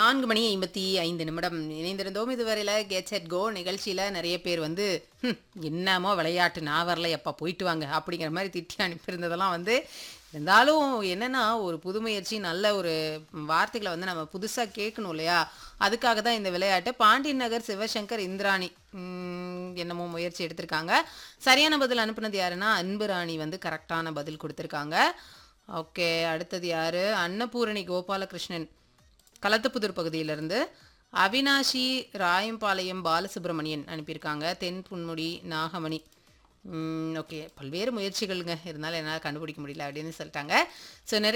நான்கு மணி ஐம்பத்தி ஐந்து நிமிடம் இணைந்திருந்தோம் இதுவரையில் கெட் செட் கோ நிகழ்ச்சியில் நிறைய பேர் வந்து "ஹம், என்னமோ விளையாட்டு நான் வரல எப்போ போயிட்டு வாங்க அப்படிங்கிற மாதிரி திட்டி அனுப்பியிருந்ததெல்லாம் வந்து இருந்தாலும் என்னன்னா ஒரு புது முயற்சி நல்ல ஒரு வார்த்தைகளை வந்து நம்ம புதுசாக கேட்கணும் இல்லையா அதுக்காக தான் இந்த விளையாட்டு பாண்டியன் நகர் சிவசங்கர் இந்திராணி உம், என்னமோ முயற்சி எடுத்திருக்காங்க சரியான பதில் அனுப்புனது யாருன்னா அன்பு ராணி வந்து கரெக்டான பதில் கொடுத்துருக்காங்க ஓகே அடுத்தது யாரு அன்னபூரணி கோபாலகிருஷ்ணன் களத்துப்புதூர் பகுதியிலிருந்து அவினாஷி ராயம்பாளையம் பாலசுப்ரமணியன் அனுப்பியிருக்காங்க தென் புன்முடி நாகமணி ஓகே பல்வேறு முயற்சிகளுங்க இருந்தாலும் என்னால் கண்டுபிடிக்க முடியல அப்படின்னு சொல்லிட்டாங்க ஸோ நிறைய